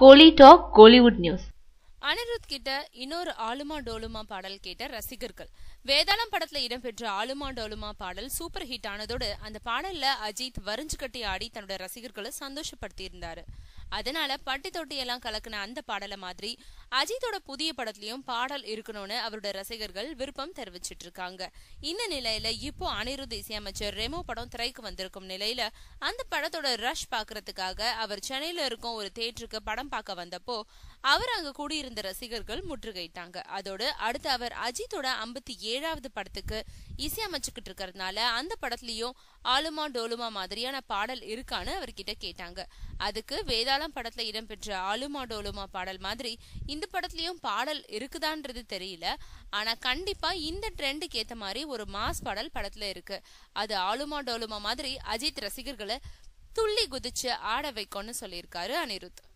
கோலி talk Kollywood news Anirudh கிட்ட இன்னொரு ஆலுமா டோலுமா பாடல் கேட்ட ரசிகர்கள் வேதாளம் படத்துல இடம்பெற்ற ஆலுமா டோலுமா பாடல் சூப்பர் ஹிட் ஆனதோடு அந்த பாடல்ல அஜித் வரிஞ்சு கட்டி ஆடி தன்னோட ரசிகர்களை சந்தோஷப்படுத்தி இருந்தாரு அதனால பட்டி தொட்டி எல்லாம் கலக்குன அந்த பாடலை மாதிரி அஜித்தோட புதிய படத்துலயும் பாடல் இருக்கணும்னு அவரோட ரசிகர்கள் விருப்பம் தெரிவிச்சிட்டு இருக்காங்க இந்த நிலையில இப்போ அனிருத் இசையமைச்சர் ரெமோ படம் திரைக்கு வந்திருக்கும் நிலையில அந்த படத்தோட ரஷ் பாக்குறதுக்காக அவர் சென்னையில இருக்கும் ஒரு தேட்டருக்கு படம் பார்க்க வந்தப்போ அவர் அங்க கூடியிருந்த ரசிகர்கள் முற்றுகையிட்டாங்க அதோடு அடுத்து அவர் அஜித்தோட ஐம்பத்தி ஏழாவது படத்துக்கு இசையமைச்சுக்கிட்டு இருக்கிறதுனால அந்த படத்துலயும் ஆலுமா டோலுமா மாதிரியான பாடல் இருக்கான்னு அவர்கிட்ட கேட்டாங்க அதுக்கு வேதாளம் படத்துல இடம்பெற்ற ஆலுமா டோலுமா பாடல் மாதிரி இந்த படத்துலயும் பாடல் இருக்குதான்றது தெரியல ஆனா கண்டிப்பா இந்த ட்ரெண்டுக்கு ஏத்த மாதிரி ஒரு மாஸ் பாடல் படத்துல இருக்கு அது ஆலுமா டோலுமா மாதிரி அஜித் ரசிகர்களை துள்ளி குதிச்சு ஆட வைக்கும்னு சொல்லியிருக்காரு அனிருத்